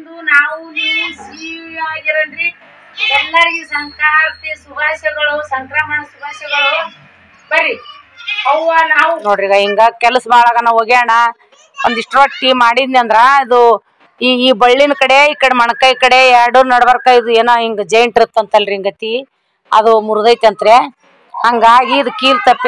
ತಿಂದು ನಾವು ನೀವು ಸಿಹಿ ಆಗಿರನ್ರಿ ಎಲ್ಲರಿಗೂ ಸಂಕ್ರಾಂತಿ ಶುಭಾಶಯಗಳು ಸಂಕ್ರಮಣ ಶುಭಾಶಯಗಳು ಬರ್ರಿ ಅವ್ವ ನಾವು ನೋಡ್ರಿ ಈಗ ಹಿಂಗ ಕೆಲಸ ಮಾಡಾಗ ನಾವು ಹೋಗ್ಯಾಣ ಒಂದಿಷ್ಟು ರೊಟ್ಟಿ ಮಾಡಿದ್ನಿ ಅಂದ್ರ ಇದು ಈ ಈ ಬಳ್ಳಿನ ಕಡೆ ಈ ಕಡೆ ಮಣಕೈ ಕಡೆ ಎರಡು ನಡ್ಬರ್ಕ ಇದು ಏನೋ ಹಿಂಗ ಜೈಂಟ್ ಇರುತ್ತಂತಲ್ರಿ ಹಿಂಗತಿ ಅದು ಮುರಿದೈತಂತ್ರೆ ಹಂಗಾಗಿ ಇದು ಕೀಲ್ ತಪ್ಪಿ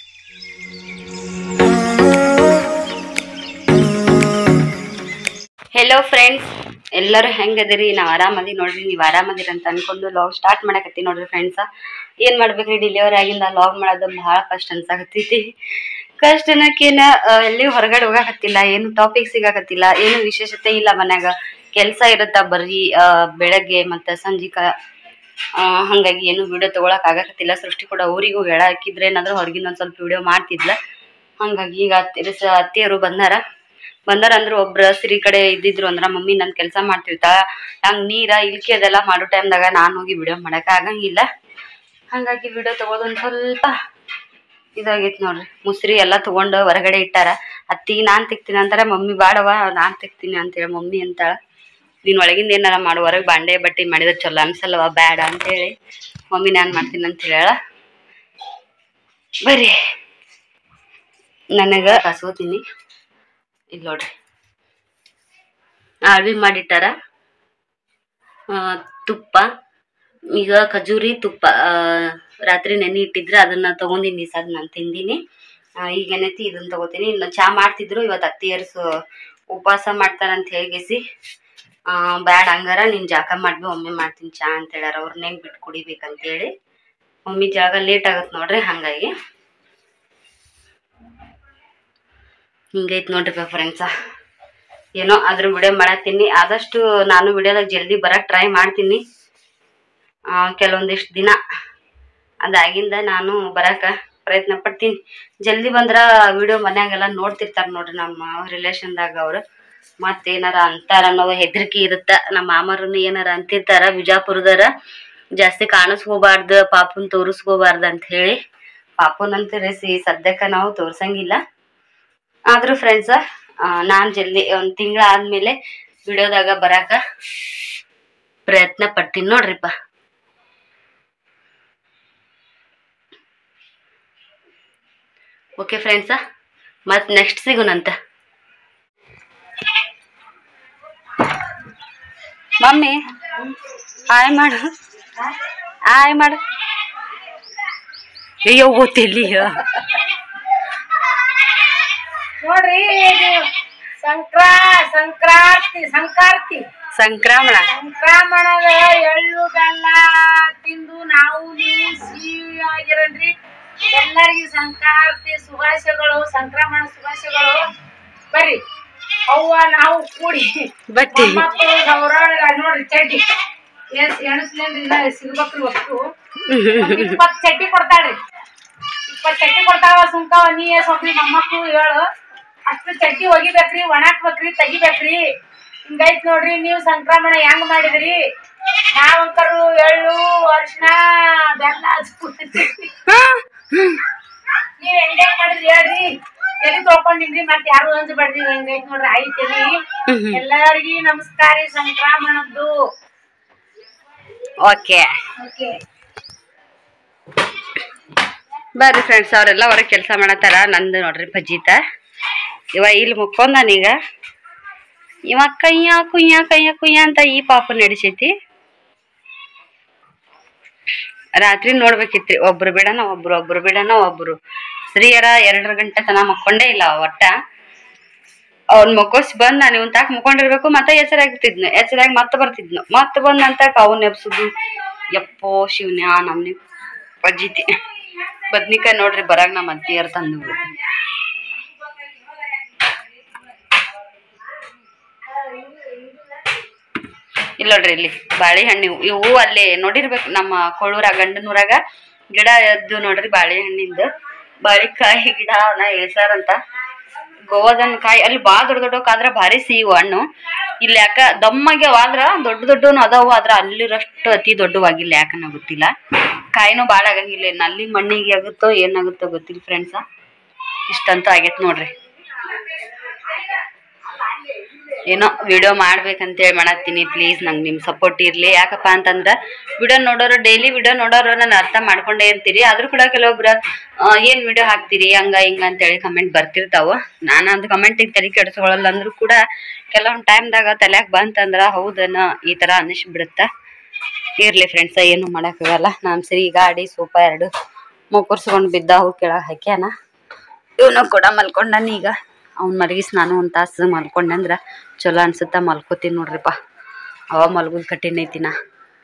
ಹೆಲೋ ಫ್ರೆಂಡ್ಸ್ ಎಲ್ಲರೂ ಹೆಂಗದಿರಿ ನಾವು ಆರಾಮದಿ ನೋಡ್ರಿ ನೀವು ಆರಾಮದಿರಿ ಅಂತ ಅನ್ಕೊಂಡು ಲಾಗ್ ಸ್ಟಾರ್ಟ್ ಮಾಡಕತ್ತಿ ನೋಡ್ರಿ ಫ್ರೆಂಡ್ಸ ಏನ್ ಮಾಡ್ಬೇಕ್ರಿ ಡೆಲಿವರಿ ಆಗಿಂದ ಲಾಗ್ ಮಾಡೋದು ಬಹಳ ಕಷ್ಟ ಅನ್ಸಾಕತ್ತೈತಿ ಕಷ್ಟ ಅನ್ನಕ್ಕೇನ ಆ, ಎಲ್ಲಿ ಹೊರಗಡೆ ಹೋಗಾಕತ್ತಿಲ್ಲ ಏನು ಟಾಪಿಕ್ ಸಿಗಾಕತ್ತಿಲ್ಲ ಏನು ವಿಶೇಷತೆ ಇಲ್ಲ ಮನ್ಯಾಗ ಕೆಲಸ ಇರುತ್ತ ಬರ್ರಿ ಆ, ಬೆಳಗ್ಗೆ ಮತ್ತು ಸಂಜಿಕ ಆ, ಹಂಗಾಗಿ ಏನು ವಿಡಿಯೋ ತಗೊಳಕ್ ಆಗಕತ್ತಿಲ್ಲ ಸೃಷ್ಟಿ ಕೂಡ ಊರಿಗೂ ಹೇಳ ಹಾಕಿದ್ರೆ ಏನಾದ್ರು ಹೊರಗಿನ ಒಂದ್ ಸ್ವಲ್ಪ ವಿಡಿಯೋ ಮಾಡ್ತಿದ್ಲ ಹಂಗಾಗಿ ಈಗ ಅತ್ತಿ ಅತ್ತಿಯರು ಬಂದಾರ ಬಂದಾರ ಅಂದ್ರ ಒಬ್ರ ಸಿರಿ ಕಡೆ ಇದ್ದಿದ್ರು ಅಂದ್ರ ಮಮ್ಮಿ ನನ್ ಕೆಲಸ ಮಾಡ್ತಿರ್ತಾಳ ಹಂಗ್ ನೀರ ಇಲ್ಕಿ ಅದೆಲ್ಲ ಮಾಡೋ ಟೈಮ್ದಾಗ ನಾನ್ ಹೋಗಿ ವಿಡಿಯೋ ಮಾಡಕ್ ಆಗಂಗಿಲ್ಲ ಹಂಗಾಗಿ ವಿಡಿಯೋ ತಗೋದು ಒಂದ್ ಸ್ವಲ್ಪ ಇದಾಗೈತಿ ನೋಡ್ರಿ ಮುಸ್ರಿ ಎಲ್ಲ ತಗೊಂಡು ಹೊರಗಡೆ ಇಟ್ಟಾರ ಅತ್ತಿ ನಾನ್ ತೆಗ್ತೀನಿ ಅಂತಾರ ಮಮ್ಮಿ ಬಾಡವ ನಾನ್ ತೆಗ್ತೀನಿ ಅಂತೇಳಿ ಮಮ್ಮಿ ಅಂತಾಳ ನೀನ್ ಒಳಗಿಂದ ಏನಾರ ಮಾಡು ಹೊರಗೆ ಬಾಂಡೆ ಬಟ್ಟಿ ಮಾಡಿದ್ರೆ ಚಲೋ ಅನ್ಸಲ್ವ ಬ್ಯಾಡ ಅಂತೇಳಿ ಮಮ್ಮಿ ನಾನ್ ಮಾಡ್ತೀನಿ ಅಂತ ಹೇಳ ಬರ್ರಿ ನನಗ ಕಸೋತೀನಿ ಇಲ್ಲಿ ನೋಡ್ರಿ ಅಳವಿ ಮಾಡಿಟ್ಟಾರ ಆ, ತುಪ್ಪ ಈಗ ಖಜೂರಿ ತುಪ್ಪ ಆ, ರಾತ್ರಿ ನೆನೆ ಇಟ್ಟಿದ್ರೆ ಅದನ್ನ ತಗೊಂಡಿನಿ ಸದ್ ನಾನು ತಿಂದಿನಿ ಆ, ಈಗ ಏನೈತಿ ಇದನ್ನ ತಗೋತೀನಿ ಇನ್ನು ಚಾ ಮಾಡ್ತಿದ್ರು ಇವತ್ತು ಅತ್ತಿಯರ್ಸು ಉಪವಾಸ ಮಾಡ್ತಾರಂತ ಹೇಳಿಗೆಸಿ ಆ, ಬ್ಯಾಡ ಹಂಗಾರ ನೀನ್ ಜಾಕ ಮಾಡ್ಬಿ ಒಮ್ಮೆ ಮಾಡ್ತೀನಿ ಚಾ ಅಂತ ಹೇಳ್ಯಾರ ಅವ್ರನ್ನೇ ಬಿಟ್ಟು ಕುಡಿಬೇಕಂತೇಳಿ ಮಮ್ಮಿ ಜಾಗ ಲೇಟ್ ಆಗತ್ ನೋಡ್ರಿ ಹಂಗಾಗಿ ಹಿಂಗೈತ್ ನೋಡ್ರಿ ಫ್ರೆಂಡ್ಸ ಏನೋ ಅದ್ರ ವಿಡಿಯೋ ಮಾಡತ್ತೀನಿ ಆದಷ್ಟು ನಾನು ವಿಡಿಯೋದಾಗ ಜಲ್ದಿ ಬರಕ್ ಟ್ರೈ ಮಾಡ್ತೀನಿ ಆ, ಕೆಲವೊಂದಿಷ್ಟು ದಿನ ಅದಾಗಿಂದ ನಾನು ಬರಕ ಪ್ರಯತ್ನ ಪಡ್ತೀನಿ ಜಲ್ದಿ ಬಂದ್ರ ವಿಡಿಯೋ ಮನ್ಯಾಗೆಲ್ಲ ನೋಡ್ತಿರ್ತಾರ ನೋಡ್ರಿ ನಮ್ಮ ರಿಲೇಷನ್ದಾಗ ಅವ್ರು ಮತ್ತೇನಾರ ಅಂತಾರ ಅನ್ನೋ ಹೆದರಿಕೆ ಇರುತ್ತ ನಮ್ಮ ಮಾಮರನ್ನ ಏನಾರ ಅಂತಿರ್ತಾರ ಬಿಜಾಪುರದಾರ ಜಾಸ್ತಿ ಕಾಣಿಸ್ಕೋಬಾರ್ದು ಪಾಪನ್ ತೋರಿಸ್ಕೋಬಾರ್ದು ಅಂತ ಹೇಳಿ ಪಾಪನಂತ ರೆಸಿ ಸದ್ಯಕ್ಕ ನಾವು ತೋರ್ಸಂಗಿಲ್ಲ ಆದ್ರೂ ಫ್ರೆಂಡ್ಸ ನಾನು ಜಲ್ದಿ ಒಂದು ತಿಂಗಳ ಆದ್ಮೇಲೆ ವಿಡಿಯೋದಾಗ ಬರಾಕ ಪ್ರಯತ್ನ ಪಡ್ತೀನಿ ನೋಡ್ರಿಪ್ಪ ಓಕೆ ಫ್ರೆಂಡ್ಸ ಮತ್ತೆ ನೆಕ್ಸ್ಟ್ ಸಿಗೋಣಂತ ಮಮ್ಮಿ ಹಾಯ್ ಮಾಡು ಹಾಯ್ ಮಾಡು ಅಯ್ಯೋ ಗೊತ್ತಿಲ್ಲ ನೋಡ್ರಿ ಇದು ಸಂಕ್ರಾ ಸಂಕ್ರಾಂತಿ ಸಂಕ್ರಾಂತಿ ಸಂಕ್ರಮಣ ಸಂಕ್ರಮಣದ ಎಳ್ಳು ಬೆಲ್ಲ ತಿಂದು ನಾವು ನೀವು ಸಿಹಿ ಆಗಿರನ್ರಿ ಎಲ್ಲರಿಗೂ ಸಂಕ್ರಾಂತಿ ಶುಭಾಶಯಗಳು ಸಂಕ್ರಮಣ ಶುಭಾಶಯಗಳು ಬರ್ರಿ ಅವ್ವ ನಾವು ಕೂಡಿ ಬಟ್ಟಿ ಮಕ್ಕಳು ಸಾವಿರಾರು ನೋಡ್ರಿ ಚಡ್ಡಿ ಎಸ್ ಎಣಸ್ಲೇನ್ರಿ ಇನ್ನ ಸಿಗ್ಬೇಕ್ರಿ ವಸ್ತು ಇಪ್ಪತ್ತು ಚಡ್ಡಿ ಕೊಡ್ತಾಳ್ರಿ ಇಪ್ಪತ್ತು ಚಡ್ಡಿ ಕೊಡ್ತಾವ ಸುಂಕವ ನೀ ಎಸ್ ಹೋಗ್ರಿ ನಮ್ಮ ಮಕ್ಕಳು ಹೇಳು ಅಷ್ಟು ಚಡ್ಡಿ ಒಗಿಬೇಕ್ರಿ ಒಣಾಕ್ಬೇಕ್ರಿ ತೆಗಿಬೇಕ್ರಿ ಹಿಂಗೈತ್ ನೋಡ್ರಿ ನೀವು ಸಂಕ್ರಮಣ ಹೆಂಗ್ ಮಾಡಿದ್ರಿ ನಾವಂಕರು ಎಳ್ಳು ಅರ್ಶಿನ ಬೆಲ್ಲ ಹಚ್ಬಿಟ್ಟಿದ್ರಿ. ನೀವ್ ಹೆಂಗ್ ಹೆಂಗ್ ಮಾಡಿದ್ರಿ ಹೇಳ್ರಿ ತಲೆ ತೊಳ್ಕೊಂಡಿನ್ರಿ ಮತ್ ಯಾರು ಅಂಜಬೇಡ್ರಿ ಹೆಂಗೈತ್ ನೋಡ್ರಿ ಆಯ್ತು ತಲಿ ಎಲ್ಲರಿಗೂ ನಮಸ್ಕಾರ ರೀ ಸಂಕ್ರಮಣದ್ದು ಓಕೆ ಓಕೆ ಬರ್ರಿ ಫ್ರೆಂಡ್ಸ್ ಅವರೆಲ್ಲ ಹೊರಗೆ ಕೆಲಸ ಮಾಡತ್ತಾರ ನಂದು ನೋಡ್ರಿ ಫಜೀತ ಇವ ಇಲ್ಲಿ ಮುಕ್ಕೊಂಡ್ ನಾನೀಗ ಇವ ಕಯ್ಯ ಕುಯ್ಯ ಕಯ್ಯ ಕುಯ್ಯ ಅಂತ ಈ ಪಾಪ ನಡೆಸೈತಿ ರಾತ್ರಿ ನೋಡ್ಬೇಕಿತ್ರಿ ಒಬ್ರು ಬಿಡನ ಒಬ್ರು ಒಬ್ರು ಬಿಡನ ಒಬ್ರು ಸ್ತ್ರೀಯರ ಎರಡರ ಗಂಟೆ ತನ ಮಕ್ಕೊಂಡೇ ಇಲ್ಲ ಅವ ಒಟ್ಟ ಅವ್ನ್ ಮಕ್ಕೋಸ್ ಬಂದ್ ನಾನು ಇವನ್ ತಾಕ್ ಮುಕ್ಕೊಂಡಿರ್ಬೇಕು ಮತ್ತೆ ಹೆಸರಾಗ್ತಿದ್ನು ಹೆಸರಾಗಿ ಮತ್ತೆ ಬರ್ತಿದ್ನು ಮತ್ತೆ ಬಂದ್ ನಂತಾಕ ಅವ್ನ ಎಬ್ಸುದು ಯಪ್ಪೋ ಶಿವನ್ಯಾ ನಮ್ನಿ ಪಜ್ಜಿತಿ ಬದ್ನಿಕಾಯಿ ನೋಡ್ರಿ ಬರಾಗ ನಮ್ಮ ಅತ್ತಿಯರ್ ತಂದು ಇಲ್ಲ ನೋಡ್ರಿ ಇಲ್ಲಿ ಬಾಳೆಹಣ್ಣು ಇವು. ಇವು ಅಲ್ಲಿ ನೋಡಿರ್ಬೇಕು ನಮ್ಮ ಕೊಳ್ಳೂರ ಗಂಡನೂರಾಗ ಗಿಡ ಎದ್ದು ನೋಡ್ರಿ ಬಾಳೆಹಣ್ಣಿಂದ ಬಾಳೆಕಾಯಿ ಗಿಡ ನಾ ಇಳ್ಸಾರಂತ ಗೋವಾದನ್ ಕಾಯಿ ಅಲ್ಲಿ ಬಾ ದೊಡ್ಡ ದೊಡ್ಡಕ್ಕಾದ್ರ ಭಾರಿ ಸಿಹಿವು ಹಣ್ಣು ಇಲ್ಲಿ ಯಾಕ ದಮ್ಮಾಗ್ಯಾವ ಆದ್ರ ದೊಡ್ಡ ದೊಡ್ಡನು ಅದಾವು ಆದ್ರ ಅಲ್ಲಿರಷ್ಟು ಅತಿ ದೊಡ್ಡವಾಗಿಲ್ಲ ಯಾಕನ್ನ ಗೊತ್ತಿಲ್ಲ ಕಾಯಿನೂ ಭಾಳ ಆಗಂಗಿಲ್ಲ ಇನ್ನು ಅಲ್ಲಿ ಮಣ್ಣಿಗೆ ಆಗುತ್ತೋ ಏನಾಗುತ್ತೋ ಗೊತ್ತಿಲ್ಲ ಫ್ರೆಂಡ್ಸ ಇಷ್ಟಂತೂ ಆಗೈತೆ ನೋಡ್ರಿ ಏನೋ ವಿಡಿಯೋ ಮಾಡ್ಬೇಕಂತೇಳಿ ಮಾಡತ್ತೀನಿ ಪ್ಲೀಸ್ ನಂಗೆ ನಿಮ್ಮ ಸಪೋರ್ಟ್ ಇರಲಿ ಯಾಕಪ್ಪ ಅಂತಂದ್ರೆ ವಿಡಿಯೋ ನೋಡೋರು ಡೈಲಿ ವಿಡಿಯೋ ನೋಡೋರು ನಾನು ಅರ್ಥ ಮಾಡ್ಕೊಂಡೇ ಇರ್ತೀರಿ ಆದ್ರೂ ಕೂಡ ಕೆಲವೊಬ್ರು ಏನು ವಿಡಿಯೋ ಹಾಕ್ತೀರಿ ಹಂಗ ಹಿಂಗ ಅಂತೇಳಿ ಕಮೆಂಟ್ ಬರ್ತಿರ್ತಾವ ನಾನು ಅದು ಕಮೆಂಟಿಗೆ ತಲೆ ಕೆಡಿಸ್ಕೊಳ್ಳಲ್ಲ ಅಂದ್ರೂ ಕೂಡ ಕೆಲವೊಂದು ಟೈಮ್ದಾಗ ತಲ್ಯಾಗ ಬಂತಂದ್ರ ಹೌದನ ಈ ಥರ ಅನ್ನಿಸ್ಬಿಡುತ್ತೆ ಇರ್ಲಿ ಫ್ರೆಂಡ್ಸ ಏನು ಮಾಡೋಕ್ಕಾಗಲ್ಲ ನಾನು ಸರಿ ಗಾಡಿ ಸೋಫ ಎರಡು ಮುಕ್ಕರ್ಸ್ಕೊಂಡು ಬಿದ್ದ ಅವು ಕೆಳಗೆ ಹಾಕ್ಯಾನ ಇವನು ಕೂಡ ಮಲ್ಕೊಂಡಾನ ಈಗ ಅವ್ನ ಮಲಗಿಸ್ ನಾನು ಒಂದು ತಾಸು ಮಲ್ಕೊಂಡೆ ಅಂದ್ರೆ ಚಲೋ ಅನ್ಸುತ್ತಾ ಮಲ್ಕೋತೀನಿ ನೋಡ್ರಿಪ್ಪ ಅವ ಮಲ್ಗುದ್ ಕಠಿಣ ಐತಿ ನಾ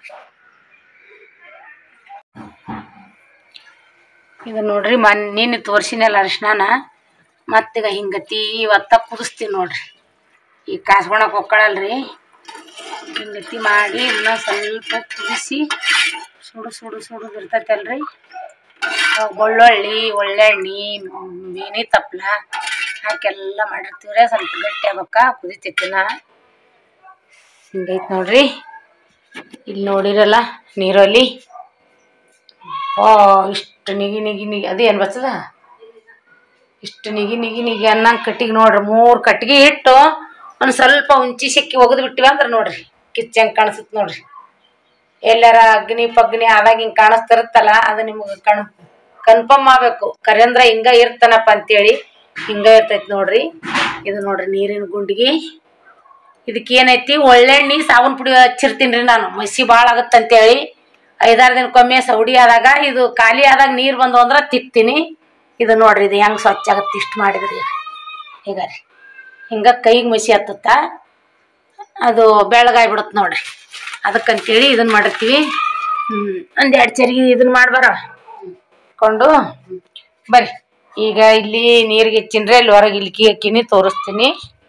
ಇದು ನೋಡ್ರಿ ಮನ್ ನಿನ್ನೆ ತೋರ್ಸಿನಲ್ಲ ಅರಿಶಿನ ಮತ್ತೀಗ ಹಿಂಗತಿ ಇವತ್ತ ಕುದಿಸ್ತೀವಿ ನೋಡ್ರಿ ಈ ಕಾಸ್ಕೊಳಕ್ ಹೋಗ್ಕೊಳಲ್ರಿ ಹಿಂಗತಿ ಮಾಡಿ ಇದನ್ನ ಸ್ವಲ್ಪ ಕುದಿಸಿ ಸುಡು ಸುಡು ಸುಡು ಇರ್ತೈತಲ್ರಿ ಅವಾಗ ಬೆಳ್ಳುಳ್ಳಿ ಒಳ್ಳೆಣ್ಣೆ ಬೇನೆ ತಪ್ಪಲ ಹಾಕೆಲ್ಲ ಮಾಡಿರ್ತೀವ್ರಿ ಸ್ವಲ್ಪ ಗಟ್ಟಿ ಆಗ್ಬೇಕ ಕುದಿತೈತಿನ ಹಿಂಗೈತೆ ನೋಡ್ರಿ ಇಲ್ಲಿ ನೋಡಿರಲ್ಲ ನೀರಲ್ಲಿ ಓ ಇಷ್ಟು ನಿಗಿ ನಿಗಿ ನಿಗಿ ಅದೇನು ಬರ್ತದ ಇಷ್ಟು ನಿಗಿ ನಿಗಿ ನಿಗಿ ಅನ್ನಂಗೆ ಕಟ್ಟಿಗೆ ನೋಡ್ರಿ ಮೂರು ಕಟ್ಟಿಗೆ ಇಟ್ಟು ಒಂದು ಸ್ವಲ್ಪ ಉಂಚಿ ಸಿಕ್ಕಿ ಒಗದು ಬಿಟ್ಟಿವಿ ಅಂದ್ರೆ ನೋಡ್ರಿ ಕಿಚ್ಚಂಗೆ ಕಾಣಿಸುತ್ತೆ ನೋಡ್ರಿ ಎಲ್ಲಾರ ಅಗ್ನಿ ಪಗ್ನಿ ಆದಾಗ ಹಿಂಗೆ ಕಾಣಿಸ್ತಿರುತ್ತಲ್ಲ ಅದು ನಿಮ್ಗೆ ಕಣ್ ಕನ್ಫರ್ಮ್ ಆಗ್ಬೇಕು ಕರೆಂದ್ರ ಹಿಂಗ ಇರ್ತಾನಪ್ಪ ಅಂತೇಳಿ ಹಿಂಗ ಇರ್ತೈತಿ ನೋಡ್ರಿ ಇದು ನೋಡ್ರಿ ನೀರಿನ ಗುಂಡಿಗೆ ಇದಕ್ಕೆ ಏನೈತಿ ಒಳ್ಳೆಣ್ಣೆ ಸಾಬೂನ್ ಪುಡಿ ಹಚ್ಚಿರ್ತೀನಿ ರೀ ನಾನು ಮಸಿ ಭಾಳ ಆಗತ್ತಂತೇಳಿ ಐದಾರು ದಿನಕ್ಕೊಮ್ಮೆ ಸೌಡಿ ಆದಾಗ ಇದು ಖಾಲಿ ಆದಾಗ ನೀರು ಬಂದು ಅಂದ್ರೆ ತಿಕ್ತೀನಿ ಇದು ನೋಡ್ರಿ ಇದು ಹೆಂಗೆ ಸ್ವಚ್ಛ ಆಗತ್ತೆ ಇಷ್ಟು ಮಾಡಿದ್ರಿ ಈಗ ರೀ ಹಿಂಗೆ ಕೈಗೆ ಮಸಿ ಹತ್ತತ್ತ ಅದು ಬೆಳಗಾಗ್ಬಿಡುತ್ತೆ ನೋಡ್ರಿ ಅದಕ್ಕಂತೇಳಿ ಇದನ್ನ ಮಾಡಿರ್ತೀವಿ ಹ್ಞೂ ಒಂದು ಎರಡು ಚರಿಗೆ ಇದನ್ನ ಮಾಡ್ಬಾರ ಕೊಂಡು ಬರ್ರಿ ಈಗ ಇಲ್ಲಿ ನೀರಿಗೆ ಹೆಚ್ಚಿನ್ರಿ ಅಲ್ಲಿ ಹೊರಗೆ ಇಲ್ಕಿ ಹಾಕಿನಿ ತೋರಿಸ್ತೀನಿ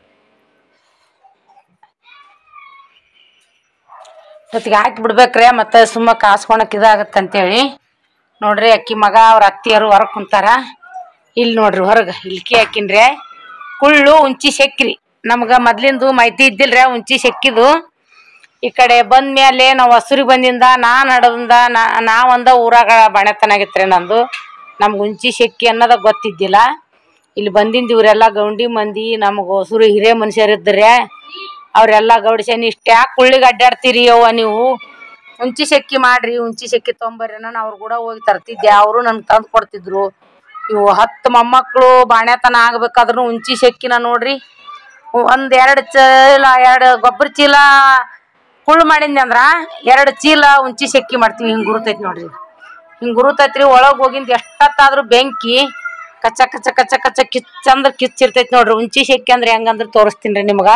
ಜೊತೆಗೆ ಹಾಕಿ ಬಿಡ್ಬೇಕ್ರೆ ಮತ್ತೆ ಸುಮ್ಮ ಕಾಸ್ಕೊಳಕ್ ಇದಾಗತ್ತೆ ಅಂತೇಳಿ ನೋಡ್ರಿ ಅಕ್ಕಿ ಮಗ ಅವ್ರ ಅತ್ತಿಯರು ಹೊರಗೆ ಕುಂತಾರ ಇಲ್ಲಿ ನೋಡ್ರಿ ಹೊರಗೆ ಇಲ್ಕಿ ಹಾಕಿನ್ರೆ ಕುಳ್ಳು ಉಂಚಿ ಸೆಕ್ರಿ ನಮ್ಗೆ ಮೊದ್ಲಿಂದು ಮಾಹಿತಿ ಇದ್ದಿಲ್ರಿ ಉಂಚಿ ಸೆಕ್ಕಿದು ಈ ಕಡೆ ಬಂದ ಮೇಲೆ ನಾವು ಹಸುರಿಗೆ ಬಂದಿಂದ ನಾ ನಡದಿಂದ ನಾ ನಾವೊಂದ ಊರಾಗ ಬಾಣೆತನಾಗಿತ್ರಿ ನಂದು ನಮ್ಗೆ ಉಂಚಿ ಸೆಕ್ಕಿ ಅನ್ನೋದ ಗೊತ್ತಿದ್ದಿಲ್ಲ ಇಲ್ಲಿ ಬಂದಿಂದ ಇವರೆಲ್ಲ ಗೌಂಡಿ ಮಂದಿ ನಮಗೆ ಹೊಸರು ಹಿರೇ ಮನುಷ್ಯರಿದ್ದರೆ ಅವರೆಲ್ಲ ಗೌಡಿಸೇನಿ ಇಷ್ಟು ಯಾಕೆ ಕುಳ್ಳಿಗೆ ಅಡ್ಡಾಡ್ತೀರಿ ಅವ್ವ ನೀವು ಉಂಚಿ ಸೆಕ್ಕಿ ಮಾಡ್ರಿ ಉಂಚಿ ಸೆಕ್ಕಿ ತೊಂಬರ್ರಿ ನಾನು ಅವ್ರು ಕೂಡ ಹೋಗಿ ತರ್ತಿದ್ದೆ ಅವರು ನನ್ಗೆ ತಂದು ಕೊಡ್ತಿದ್ರು ಇವು ಹತ್ತು ಮೊಮ್ಮಕ್ಕಳು ಬಾಣ್ಯಾತನ ಆಗ್ಬೇಕಾದ್ರೂ ಉಂಚಿ ಸೆಕ್ಕಿನ ನೋಡ್ರಿ ಒಂದ್ ಎರಡು ಚೀಲ ಎರಡು ಗೊಬ್ಬರ ಚೀಲ ಕುಳ್ಳು ಮಾಡಿದ್ನಿ ಅಂದ್ರ ಎರಡು ಚೀಲ ಉಂಚಿ ಸೆಕ್ಕಿ ಮಾಡ್ತೀವಿ ಹಿಂಗ್ ಗುರುತೈತಿ ನೋಡ್ರಿ ಹಿಂಗ್ ಗುರುತೈತ್ರಿ ಒಳಗ್ ಹೋಗಿಂದ ಎಷ್ಟತ್ತಾದ್ರೂ ಬೆಂಕಿ ಕಚ್ಚ ಕಚ್ಚ ಕಚ್ಚ ಕಚ್ಚ ಕಿಚ್ಚ ಅಂದ್ರ ಕಿಚ್ಚಿರ್ತೈತಿ ನೋಡ್ರಿ ಉಂಚಿ ಸೆಕ್ಕಿ ಅಂದ್ರೆ ಹೆಂಗಂದ್ರ ತೋರಿಸ್ತೀನಿ ರೀ ನಿಮ್ಗ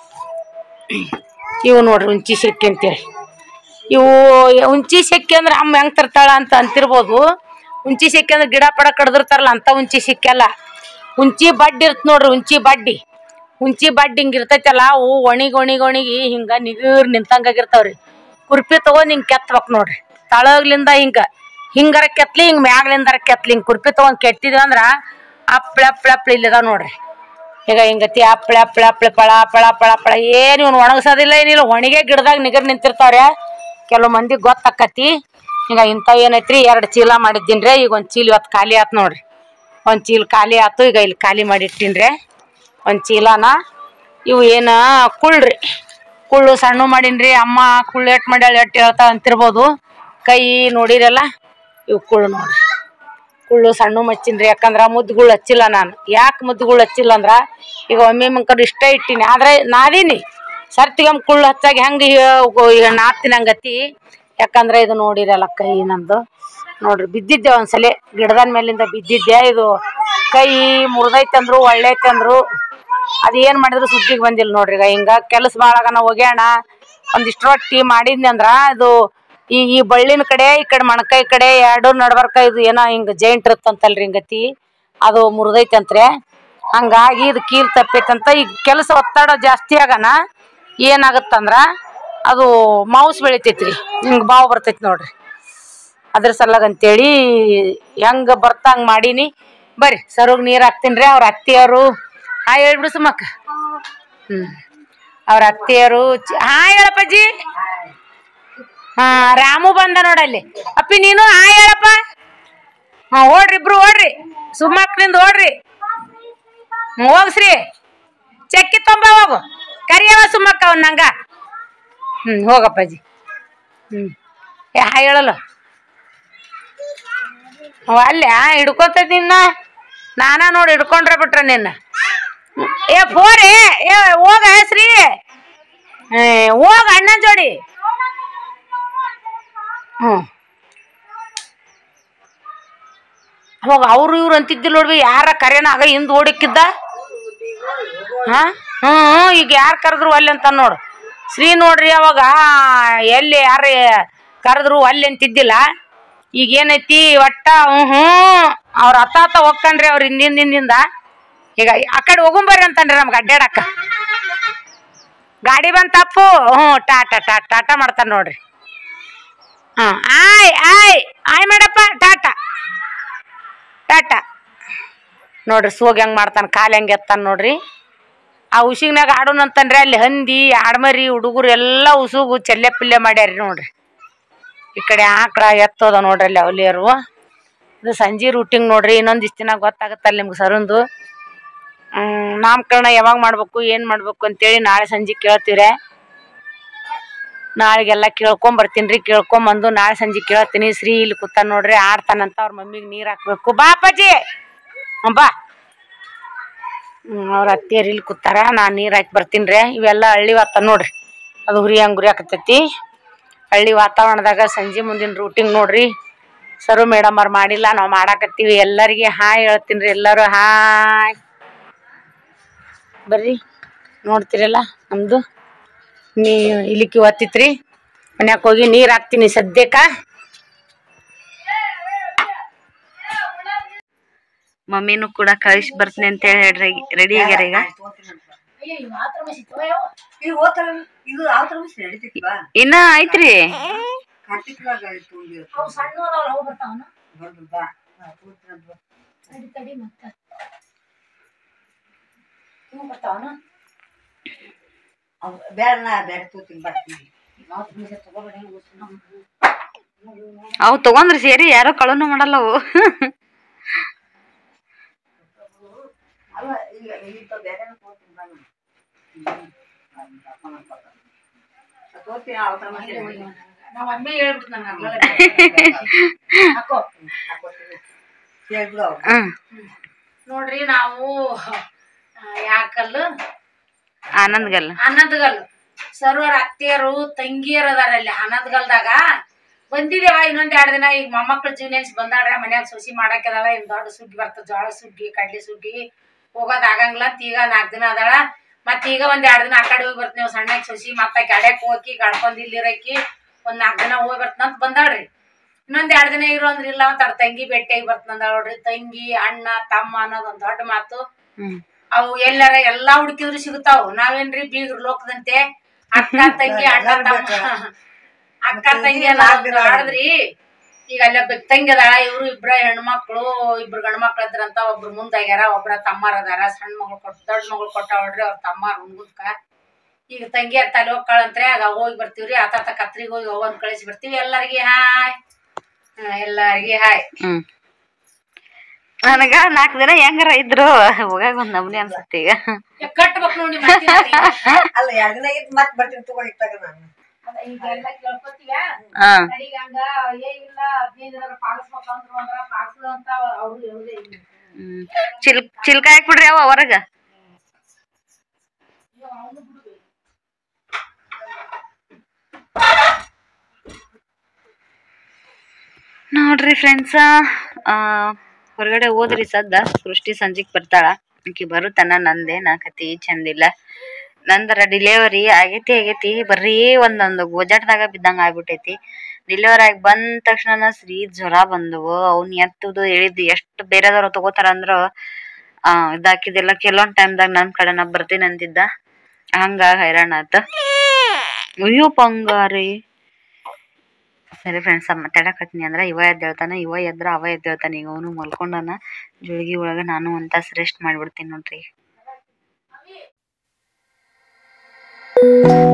ಇವು ನೋಡ್ರಿ ಉಂಚಿ ಸೆಕ್ಕಿ ಅಂತೇಳಿ ಇವು ಉಂಚಿ ಸೆಕ್ಕಿ ಅಂದ್ರೆ ಅಮ್ಮ ಹೆಂಗ್ ತರ್ತಾಳ ಅಂತ ಅಂತಿರ್ಬೋದು ಉಂಚಿ ಸೆಕ್ಕಿ ಅಂದ್ರೆ ಗಿಡ ಪಡ ಕಡ್ದಿರ್ತಾರಲ್ಲ ಅಂತ ಉಂಚಿ ಸಿಕ್ಕಲ್ಲ ಉಂಚಿ ಬಡ್ಡಿ ಇರ್ತ ನೋಡ್ರಿ ಉಂಚಿ ಬಡ್ಡಿ ಉಂಚಿ ಬಡ್ಡಿ ಹಿಂಗ್ ಇರ್ತೈತಲ್ಲ ಅವು ಒಣಿಗ್ ಒಣಿಗ್ ಒಣಿಗಿ ಹಿಂಗ ನಿಗರ್ ನಿಂತಂಗಾಗಿರ್ತಾವ್ರಿ ಕುರ್ಪಿ ತಗೊಂಡ್ ಹಿಂಗ್ ಕೆತ್ತಬೇಕು ನೋಡ್ರಿ ತಳಗ್ಲಿಂದ ಹಿಂಗ ಹಿಂಗಾರ ಕೆತ್ಲಿ ಹಿಂಗ್ ಮ್ಯಾಗ್ಲಿಂದಾರ ಕೆತ್ಲಿ ಹಿಂಗ್ ಕುರ್ಪಿ ತಗೊಂಡ್ ಕೆತ್ತಿದ್ವಿ ಅಂದ್ರ ಅಪ್ಳ ಅಪ್ಳ ಅಪ್ಳ ಇಲ್ಲಿದ ನೋಡ್ರಿ ಈಗ ಹಿಂಗತಿ ಅಪ್ಳ ಅಪ್ಳ ಅಪ್ಳ ಪಳ ಪಳ ಪಳ ಪಳ ಏನು ಇವ್ನು ಒಣಗ್ಸೋದಿಲ್ಲ ಏನಿಲ್ಲ ಒಣಗೆ ಗಿಡದಾಗ ನಿಗರ್ ನಿಂತಿರ್ತಾವ್ರೆ ಕೆಲವು ಮಂದಿ ಗೊತ್ತಾಕತಿ ಈಗ ಇಂಥವು ಏನೈತ್ರಿ ಎರಡು ಚೀಲ ಮಾಡಿದ್ದೀನ್ರಿ ಈಗ ಒಂದು ಚೀಲ ಇವತ್ತು ಖಾಲಿ ಆತು ನೋಡ್ರಿ ಒಂದು ಚೀಲ ಖಾಲಿ ಆತು ಈಗ ಇಲ್ಲಿ ಖಾಲಿ ಮಾಡಿ ಇಟ್ಟಿನ್ರಿ ಒಂದು ಚೀಲನ ಇವು ಏನ ಕುಳ್ಳ್ರಿ ಕುಳ್ಳು ಸಣ್ಣ ಮಾಡೀನ್ರಿ ಅಮ್ಮ ಕುಳ್ಳು ಎಟ್ ಮಾಡ್ಯಾಳ ಎಟ್ ಹೇಳ್ತಾ ಅಂತಿರ್ಬೋದು ಕೈ ನೋಡಿರಲ್ಲ ಇವು ಕುಳ್ಳು ನೋಡ್ರಿ ಕುಳ್ಳು ಸಣ್ಣ ಮಚ್ಚಿನ್ರಿ ಯಾಕಂದ್ರ ಮುದ್ದುಗುಳು ಹಚ್ಚಿಲ್ಲ ನಾನು ಯಾಕೆ ಮುದ್ದುಗುಳು ಹಚ್ಚಿಲ್ಲ ಅಂದ್ರ ಈಗ ಒಮ್ಮೆ ಮಂಕರ್ ಇಷ್ಟ ಇಟ್ಟಿನಿ ಆದ್ರೆ ನಾದೀನಿ ಸರ್ತಿಗಮ್ ಕುಳ್ಳು ಹಚ್ಚಾಗಿ ಹೆಂಗೆ ಈಗ ನಾದ್ತೀನಿ ಹಂಗತಿ ಯಾಕಂದ್ರೆ ಇದು ನೋಡಿರಲ್ಲ ಕೈ ನಂದು ನೋಡ್ರಿ ಬಿದ್ದಿದ್ದೆ ಒಂದ್ಸಲಿ ಗಿಡದ ಮೇಲಿಂದ ಬಿದ್ದಿದ್ದೆ ಇದು ಕೈ ಮುರಿದೈತೆ ಅಂದ್ರು ಒಳ್ಳೈತೆ ಅಂದ್ರು ಅದು ಏನು ಮಾಡಿದ್ರು ಸುದ್ದಿಗೆ ಬಂದಿಲ್ಲ ನೋಡ್ರಿ ಈಗ ಹಿಂಗ ಕೆಲಸ ಭಾಳಾಗನ ಒಗ್ಯಾಣ ಒಂದಿಷ್ಟು ರೊಟ್ಟಿ ಮಾಡಿದ್ನಿ ಅಂದ್ರ ಇದು ಈ ಈ ಬಳ್ಳಿನ ಕಡೆ ಈ ಕಡೆ ಮಣಕೈ ಕಡೆ ಎರಡು ನಡ್ಬರ್ಕ ಇದು ಏನೋ ಹಿಂಗ ಜೈಂಟ್ ಇರುತ್ತಂತಲ್ರಿ ಹಿಂಗತಿ ಅದು ಮುರಿದೈತಂತ್ರೆ ಹಂಗಾಗಿ ಇದು ಕೀಲ್ ತಪ್ಪೈತಂತ ಈಗ ಕೆಲಸ ಒತ್ತಡ ಜಾಸ್ತಿ ಆಗನ ಏನಾಗತ್ತಂದ್ರ ಅದು ಮೌಸ್ ಬೆಳಿತೈತ್ರಿ ಹಿಂಗ್ ಬಾವು ಬರ್ತೈತಿ ನೋಡ್ರಿ ಅದ್ರ ಸಲಗ ಅಂತೇಳಿ ಹೆಂಗ ಬರ್ತಂಗ್ ಮಾಡೀನಿ ಬರ್ರಿ ಸರೋಗ್ ನೀರ್ ಹಾಕ್ತೀನಿ ಅವ್ರ ಅತ್ತಿಯವರು ಹಾಯ್ ಹೇಳ್ಬಿಡು ಸುಮ್ಮಕ್ಕ ಹ್ಮ್ ಅವ್ರ ಅತ್ತಿಯರು ಚ- ಹಾಯ್ ಹೇಳಪ್ಪಜ್ಜಿ ಹಾ ರಾಮು ಬಂದ ನೋಡಲ್ಲಿ ಅಪ್ಪಿ ನೀನು ಹಾಯ್ ಹೇಳಪ್ಪ ಹಾ ಓಡ್ರಿ ಇಬ್ರು ಓಡ್ರಿ ಸುಮ್ಮಕ್ಕನಿಂದ ಓಡ್ರಿ ಹ್ಮ್, ಹೋಗ್ಸ್ರಿ ಚಕ್ಕಿ ತೊಂಬ ಹೋಗು ಕರಿಯವ ಸುಮ್ಮಕ್ಕ ಅವ್ನ ನಂಗ ಹ್ಮ್ ಹೋಗಪ್ಪಾಜಿ ಹ್ಮ್ ಯಾ ಹೇಳಲ್ಲ ಅವ ಅಲ್ಲ ಹಿಡ್ಕೊತ ನಿನ್ನ ನಾನ ನೋಡಿ ಹಿಡ್ಕೊಂಡ್ರೆ ಬಿಟ್ರ ನಿನ್ನ ಹ್ಮ್. ಏ ಫೋರಿ ಏ ಹೋಗ ಶ್ರೀ ಏ ಹೋಗ ಅಣ್ಣನ ಜೋಡಿ ಹ್ಞೂ ಅವಾಗ ಅವ್ರು ಇವ್ರು ಅಂತಿದ್ದಿಲ್ಲ ನೋಡ್ವಿ ಯಾರ ಕರೆನ ಆಗ ಹಿಂದ್ ಓಡಿಕ್ಕಿದ್ದ ಹಾ ಹ್ಞೂ ಈಗ ಯಾರು ಕರೆದ್ರು ಅಲ್ಲಿ ಅಂತ ನೋಡು ಶ್ರೀ ನೋಡ್ರಿ ಅವಾಗ ಎಲ್ಲಿ ಯಾರು ಕರೆದ್ರು ಅಲ್ಲಿ ಅಂತಿದ್ದಿಲ್ಲ ಈಗ ಏನೈತಿ ಒಟ್ಟ ಹ್ಞೂ ಹ್ಞೂ ಅವ್ರ ಅತ್ತ ಅತ್ತ ಹೋಗ್ಕಂಡ್ರಿ ಅವ್ರ ಹಿಂದಿಂದ ಹಿಂದಿಂದ ಈಗ ಆ ಕಡೆ ಹೋಗುಂಬರ್ರಿ ಅಂತನ್ರಿ ನಮ್ಗೆ ಅಡ್ಡಾಡಕ್ಕ ಗಾಡಿ ಬಂದ್ ತಪ್ಪು ಹ್ಞೂ ಟಾಟಾ ಟಾಟಾ ಟಾಟಾ ಮಾಡ್ತಾರ ನೋಡ್ರಿ ಹಾ ಆಯ್ ಆಯ್ ಆಯ್ ಮೇಡಪ್ಪ ಟಾಟಾ ಟಾಟಾ ನೋಡ್ರಿ ಸೋಗ್ ಹೆಂಗ್ ಮಾಡ್ತಾನ ಕಾಲ್ ಹೆಂಗ್ ಎತ್ತಾನ ನೋಡ್ರಿ ಆ ಉಸಿಗ್ನಾಗ ಆಡೋಣಂತನ್ರಿ ಅಲ್ಲಿ ಹಂದಿ ಆಡ್ಮರಿ ಹುಡುಗರು ಎಲ್ಲ ಉಸುಗು ಚೆಲ್ಲೆ ಪಿಲ್ಲೆ ಮಾಡ್ಯಾರಿ ನೋಡ್ರಿ ಈ ಕಡೆ ಆಕಳ ಎತ್ತೋದ ನೋಡ್ರಿ ಅಲ್ಲಿ ಅವಲಿಯರು ಇದು ಸಂಜೆ ರೂಟಿಂಗ್ ನೋಡ್ರಿ ಇನ್ನೊಂದು ಇಷ್ಟು ದಿನ ಗೊತ್ತಾಗತ್ತಲ್ಲ ನಿಮ್ಗೆ ಸರಂದು ನಾಮಕರಣ ಯಾವಾಗ ಮಾಡ್ಬೇಕು ಏನು ಮಾಡ್ಬೇಕು ಅಂತೇಳಿ ನಾಳೆ ಸಂಜೆ ಕೇಳ್ತೀವ್ರೆ ನಾಳೆಗೆಲ್ಲ ಕೇಳ್ಕೊಂಡ್ ಬರ್ತೀನಿ ರೀ ಕೇಳ್ಕೊಂಬಂದು ನಾಳೆ ಸಂಜೆ ಕೇಳ್ತೀನಿ ಶ್ರೀ ಇಲ್ಲಿ ಕೂತಾನ ನೋಡ್ರಿ ಆಡ್ತಾನಂತ ಅವ್ರ ಮಮ್ಮಿಗೆ ನೀರು ಹಾಕ್ಬೇಕು ಬಾ ಅಪ್ಪಾಜಿ ಹ್ಮ್, ಬಾ ಹ್ಮ್, ಅವ್ರ ಅತ್ತಿಯರ್ ಇಲ್ಲಿ ಕೂತಾರ ನಾನು ನೀರು ಹಾಕಿ ಬರ್ತೀನಿ ರೀ ಇವೆಲ್ಲ ಹಳ್ಳಿ ವಾತಾವರಣ ನೋಡ್ರಿ ಅದು ಹುರಿ ಹಂಗೆ ಗುರಿ ಹಾಕತೈತಿ ಹಳ್ಳಿ ವಾತಾವರಣದಾಗ ಸಂಜೆ ಮುಂದಿನ ರೂಟಿಂಗ್ ನೋಡ್ರಿ ಸರು ಮೇಡಮ್ ಅವ್ರು ಮಾಡಿಲ್ಲ ನಾವು ಮಾಡಾಕತ್ತೀವಿ ಎಲ್ಲರಿಗೆ ಹಾಯ್ ಹೇಳ್ತೀನಿ ರೀ ಎಲ್ಲರೂ ಹಾಯ್ ಬರ್ರಿ ನೋಡ್ತಿರಲ್ಲ ನಮ್ದು ನೀ ಇಲಿಕ್ಕಿ ಒತ್ತಿತ್ರಿ ಮನ್ಯಾಗ ಹೋಗಿ ನೀರು ಹಾಕ್ತೀನಿ ಸದ್ಯಕ್ಕ ಮಮ್ಮಿನೂ ಕೂಡ ಕಳಿಸಿ ಬರ್ತೀನಿ ಅಂತ ಹೇಳಿ ಹೇಳ್ರಿ ರೆಡಿ ಆಗ್ಯಾರ ಈಗ ಇದು ಹೋತಲ್ಲ ಇದು ಆವತ್ತರ ಮಿಸ್ ನಡೀತಿತ್ತು ಬಾ ಇನ್ನ ಐತ್ರಿ ಕಾರ್ತಿಕ್ದಾಗ ಇತ್ತು ಬರ್ದು ಬಾ ನಾ ಕೂತ್ಕೊಂಡ್ ಬಾ. ಅವ್ ಬ್ಯಾಡ ನಾ ಬ್ಯಾಡ ತೋತೀನಿ ಬರ್ತೀನಿ ಅವು ತಗೊಂಡ್ರಿ ಸೇರಿ ಯಾರೋ ಕಳನು ಮಾಡಲ್ಲ ಅವು ಅಲ್ಲ ಇಲ್ಲ ಇಂಥ ಬ್ಯಾರೆ ತೋತೀನಿ ಬಾ ನಾನು ತೋತೀನಿ ಆವತ್ತರ ಮಿಸ್ ನಮ್ಮ ಮಮ್ಮಿ ಹೇಳ್ಬಿಟ್ಟು ನನಗೆ ಹಾಕೋ ಹೇಳ್ಬಿಡು ಅವ್ರು. ಹ್ಮ್ ನೋಡ್ರಿ ನಾವು ಯಾಕಲ್ಲು ಆನಂದ್ಗಲ್ಲ ಆನಂದ್ಗಲ್ ಸರ್ವರ್ ಅತ್ತೆಯರು ತಂಗಿಯರ್ ಅದಾರ ಅಲ್ಲಿ ಆನಂದ್ಗಲ್ದಾಗ ಬಂದಿದೇವ ಇನ್ನೊಂದ್ ಎರಡ್ ದಿನ ಈಗ ಮೊಮ್ಮಕ್ಳು ಜೀವನೆನ್ಸ್ ಬಂದಾಡ್ರ ಮನ್ಯಾಗ ಸೊಸಿ ಮಾಡಾಕದಾಳ ಇನ್ ದೊಡ್ಡ ಸುಗ್ಗಿ ಬರ್ತದ ಜೋಳ ಸುಗ್ಗಿ ಕಡ್ಲಿ ಸುಗ್ಗಿ ಹೋಗೋದ್ ಆಗಂಗಿಲ್ಲ ಅಂತ ಈಗ ನಾಲ್ಕ್ ದಿನ ಅದಾಳ ಮತ್ ಈಗ ಒಂದ್ ಎರಡ್ ದಿನ ಆ ಕಡೆ ಹೋಗಿ ಬರ್ತೀವಿ ಸಣ್ಣ ಸೊಸಿ ಮತ್ತ ಕಡೆಕ್ ಹೋಗಿ ಕಡ್ಕೊಂಡ್ ಇಲ್ಲಿ ಇರಕಿ ಒಂದ್ ನಾಲ್ಕ್ ದಿನ ಹೋಗಿ ಬರ್ತಂತ ಬಂದಾಳ್ರಿ ಇನ್ನೊಂದ್ ಎರಡ್ ದಿನ ಇರೋ ಅಂದ್ರ ಇಲ್ಲ ಅಂತ ಅವ್ರ ತಂಗಿ ಭೇಟಿಯಾಗಿ ಬರ್ತಂದ ನೋಡ್ರಿ ತಂಗಿ ಅಣ್ಣ ತಮ್ಮ ಅನ್ನೋದ್ ಒಂದ್ ದೊಡ್ಡ ಮಾತು ಹ್ಮ್ ಅವು ಎಲ್ಲಾರ ಎಲ್ಲಾ ಹುಡುಕಿದ್ರು ಸಿಗ್ತಾವ್ ನಾವೇನ್ರಿ ಬೀಗ್ರ ಲೋಕದಂತೆ ಅಕ್ಕ ತಂಗಿ ಅಣ್ಣ ತಮ್ಮ ಅಕ್ಕ ತಂಗಿ ಎಲ್ಲ ಆಡದ್ರಿ ಈಗ ಅಲ್ಲ ಬೆಕ್ ತಂಗಿ ಅದಾಳ ಇವ್ರು ಇಬ್ರ ಹೆಣ್ಮಕ್ಳು ಇಬ್ರು ಗಂಡ್ ಮಕ್ಳು ಇದ್ರಂತ ಒಬ್ರು ಮುಂದಾಗ್ಯಾರ ಒಬ್ರ ತಮ್ಮಾರ ಅದಾರ ಸಣ್ಣ ಮಗಳು ಕೊಟ್ ದೊಡ್ಡ ಮಗಳು ಕೊಟ್ಟಾಳ್ರಿ ಅವ್ರ ತಮ್ಮಾರ ಹುಣ್ಗುದ್ಕ ಈಗ ತಂಗಿಯರ್ ತಲೆ ಹೋಗ್ಕಳಂತ್ರೆ ಆಗ ಹೋಗಿ ಬರ್ತೀವ್ರಿ ಆತಾತ ಕತ್ರಿಗೆ ಹೋಗಿ ಅವನ್ ಕಳಿಸಿ ಬರ್ತೀವಿ ಎಲ್ಲರಿಗೆ ಹಾಯ್ ಎಲ್ಲಾರಿಗೆ ಹಾಯ್ ಹ್ಮ್ ನನಗ ನಾಲ್ಕು ದಿನ ಹೆಂಗಾರ ಇದ್ರು ಹೋಗಾಗ ಒಂದ್ ನಮ್ನಿ ಅನ್ಸತ್ತೆ ಈಗ ಕಟ್ಬೇಕು ನೋಡಿ ಮತ್ತೆ ಅಲ್ಲ ಎರಡು ದಿನ ಇದ್ದು ಮತ್ತೆ ಬರ್ತೀನಿ ತಗೋ ಇಟ್ಟಾಗ ನಾನು ಈಗೆಲ್ಲ ಕೇಳ್ಕೊತೀವ್ಯಾ ಹಾ ಕಡೆಗೆ ಹಂಗ ಏ ಇಲ್ಲ ಹದಿನೈದು ದಿನ ಪಾಲಿಸ್ಬೇಕು ಅಂದ್ರು ಅಂದ್ರ ಪಾಲಿಸು ಅಂತ ಅವ್ರು ಹೇಳುದೇ ಇಲ್ಲ ಹ್ಮ್ ಚಿಲ್ ಚಿಲ್ಕ ಹಾಕ್ಬಿಡ್ರಿ ಅವ ಹೊರಗ ನೋಡ್ರಿ ಫ್ರೆಂಡ್ಸ ಹೊರಗಡೆ ಹೋದ್ರಿ ಸದ್ದ ಸೃಷ್ಟಿ ಸಂಜಿಗ್ ಬರ್ತಾಳ ಆಕಿ ಬರುತನ ನಂದೇನ ಕತಿ ಚಂದಿಲ್ಲ ನಂದರ ಡಿಲಿವರಿ ಆಗೈತಿ ಆಗೈತಿ ಬರೀ ಒಂದೊಂದು ಗೋಜಾಟದಾಗ ಬಿದ್ದಂಗ ಆಗ್ಬಿಟ್ಟೈತಿ ಡಿಲಿವರಿ ಆಗಿ ಬಂದ ತಕ್ಷಣ ಶ್ರೀ ಜ್ವರ ಬಂದವು ಅವ್ನ ಎತ್ತುದು ಹೇಳಿದ್ದು ಎಷ್ಟು ಬೇರೆದವ್ರು ತಗೋತಾರ ಅಂದ್ರ ಆ ಇದಾಕಿದೆಲ್ಲ ಕೆಲವೊಂದ್ ಟೈಮ್ದಾಗ ನನ್ ಕಡೆ ನಾ ಬರ್ತೀನಿ ಅಂತಿದ್ದ ಹಂಗ ಹೈರಾಣ ಆತ ಅಯ್ಯೋ ಬಂಗಾರಿ ಸರಿ ಫ್ರೆಂಡ್ಸ್ ಮಾತಾಡಕತ್ತೀನಿ ಅಂದ್ರ ಇವ ಎದ್ದೇಳ್ತಾನ ಇವ ಎದ್ರ ಅವ ಎದ್ದೇಳ್ತಾನ ಈಗ ಅವನು ಮಲ್ಕೊಂಡನ ಜೋಳಿಗೆ ಒಳಗ ನಾನು ಒಂದ್ ತಾಸ್ ರೆಸ್ಟ್ ಮಾಡ್ಬಿಡ್ತೀನಿ ನೋಡ್ರಿ